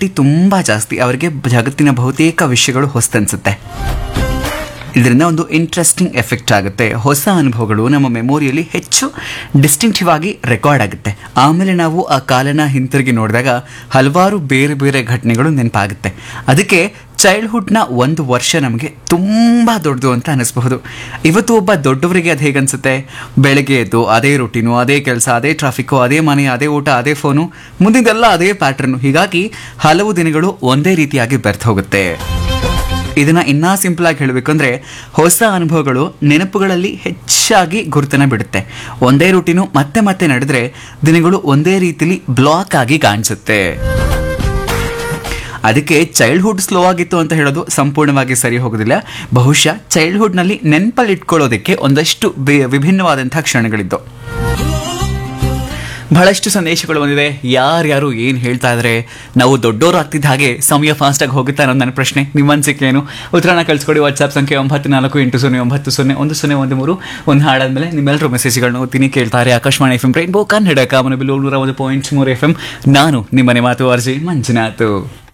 curiosity ತುಂಬ ಜಾಸ್ತಿ ಅವರಿಗೆ ಜಗತ್ತಿನ ಬಹುತೇಕ ವಿಷಯಗಳು ಹೊಸ್ತನ್ಸುತ್ತೆ ಇದರಿಂದ ಒಂದು ಇಂಟ್ರೆಸ್ಟಿಂಗ್ ಎಫೆಕ್ಟ್ ಆಗುತ್ತೆ ಹೊಸ ಅನುಭವಗಳು ನಮ್ಮ ಮೆಮೊರಿಯಲ್ಲಿ ಹೆಚ್ಚು ಡಿಸ್ಟಿಂಕ್ಟಿವ್ ಆಗಿ ರೆಕಾರ್ಡ್ ಆಗುತ್ತೆ ಆಮೇಲೆ ನಾವು ಆ ಕಾಲನ ಹಿಂತಿರುಗಿ ನೋಡಿದಾಗ ಹಲವಾರು ಬೇರೆ ಬೇರೆ ಘಟನೆಗಳು ನೆನಪಾಗುತ್ತೆ ಅದಕ್ಕೆ ಚೈಲ್ಡ್ಹುಡ್ನ ಒಂದು ವರ್ಷ ನಮಗೆ ತುಂಬ ದೊಡ್ಡದು ಅಂತ ಅನಿಸ್ಬಹುದು ಇವತ್ತು ಒಬ್ಬ ದೊಡ್ಡವರಿಗೆ ಅದು ಹೇಗನ್ಸುತ್ತೆ ಬೆಳಗ್ಗೆ ಎದ್ದು ಅದೇ ರೂಟೀನು ಅದೇ ಕೆಲಸ ಅದೇ ಟ್ರಾಫಿಕ್ಕು ಅದೇ ಮನೆ ಅದೇ ಊಟ ಅದೇ ಫೋನು ಮುಂದಿದ್ದೆಲ್ಲ ಅದೇ ಪ್ಯಾಟ್ರನ್ನು ಹೀಗಾಗಿ ಹಲವು ದಿನಗಳು ಒಂದೇ ರೀತಿಯಾಗಿ ಬೆರ್ತ್ ಹೋಗುತ್ತೆ ಇದನ್ನ ಇನ್ನೂ ಸಿಂಪಲ್ ಆಗಿ ಹೇಳಬೇಕಂದ್ರೆ ಹೊಸ ಅನುಭವಗಳು ನೆನಪುಗಳಲ್ಲಿ ಹೆಚ್ಚಾಗಿ ಗುರುತನ ಬಿಡುತ್ತೆ ಒಂದೇ ರೂಟೀನು ಮತ್ತೆ ಮತ್ತೆ ನಡೆದ್ರೆ ದಿನಗಳು ಒಂದೇ ರೀತಿಲಿ ಬ್ಲಾಕ್ ಆಗಿ ಕಾಣಿಸುತ್ತೆ ಅದಕ್ಕೆ ಚೈಲ್ಡ್ಹುಡ್ ಸ್ಲೋ ಆಗಿತ್ತು ಅಂತ ಹೇಳೋದು ಸಂಪೂರ್ಣವಾಗಿ ಸರಿ ಹೋಗೋದಿಲ್ಲ ಬಹುಶಃ ಚೈಲ್ಡ್ಹುಡ್ನಲ್ಲಿ ನೆನಪಲ್ಲಿ ಇಟ್ಕೊಳ್ಳೋದಕ್ಕೆ ಒಂದಷ್ಟು ಬೆ- ವಿಭಿನ್ನವಾದಂತಹ ಕ್ಷಣಗಳಿದ್ದು ಬಹಳಷ್ಟು ಸಂದೇಶಗಳು ಬಂದಿದೆ ಯಾರ್ಯಾರು ಏನು ಹೇಳ್ತಾ ಇದ್ದಾರೆ ನಾವು ದೊಡ್ಡವರು ಆಗ್ತಿದ್ದ ಹಾಗೆ ಸಮಯ ಫಾಸ್ಟಾಗಿ ಹೋಗುತ್ತಾ ಅನ್ನೋದು ನನ್ನ ಪ್ರಶ್ನೆ ನಿಮ್ಮ ಅನಿಸಿಕೆ ಏನು ಉತ್ತರನ ಕಳಿಸ್ಕೊಡಿ ವಾಟ್ಸ್ಆಪ್ ಸಂಖ್ಯೆ ಒಂಬತ್ತು ನಾಲ್ಕು ಎಂಟು ಸೊನ್ನೆ ಒಂಬತ್ತು ಸೊನ್ನೆ ಒಂದು ಸೊನ್ನೆ ಒಂದು ಮೂರು ಒಂದು ಹಾಡಾದ್ಮೇಲೆ ನಿಮ್ಮೆಲ್ಲರೂ ಮೆಸೇಜ್ಗಳನ್ನ ಓದ್ತೀನಿ ಕೇಳ್ತಾರೆ Akashvani F M rainbow Kannada ಕಾಮನಬಿಲ್ಲು ನೂರ ಒಂದು ಪಾಯಿಂಟ್ ಮೂರು ಎಫ್ ಎಂ ನಾನು ನಿಮ್ಮನೆ ಮಾತು ಅರ್ಜಿ ಮಂಜುನಾಥ್